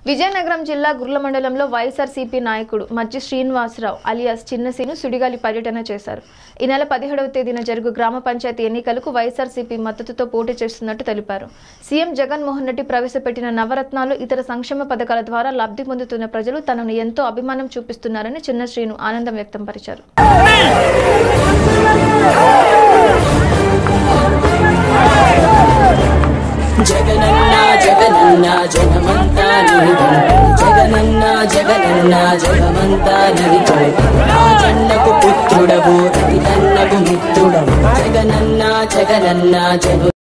విజయనగరం జిల్లా గుర్ల మండలంలో వైఎస్ఆర్సీపీ నాయకుడు మజ్జి శ్రీనివాసరావు అలియాస్ చిన్నసీను సుడిగాలి పర్యటన చేశారు ఈ నెల పదిహేడవ తేదీన జరుగు గ్రామ పంచాయతీ ఎన్నికలకు వైఎస్ఆర్సీపీ మద్దతుతో పోటీ చేస్తున్నట్టు తెలిపారు సీఎం జగన్మోహన్ రెడ్డి ప్రవేశపెట్టిన నవరత్నాలు ఇతర సంక్షేమ పథకాల ద్వారా లబ్ధి పొందుతున్న ప్రజలు తనను ఎంతో అభిమానం చూపిస్తున్నారని చిన్న శ్రీను ఆనందం వ్యక్తం పరిచారు జగనన్న జగనన్న జగమంతా నీదు జగనన్న జగనన్న జగమంతా నీదు రాజన్నకు పుత్రుడవు రవితన్నకు మిత్రుడవు జగనన్న జగనన్న జగ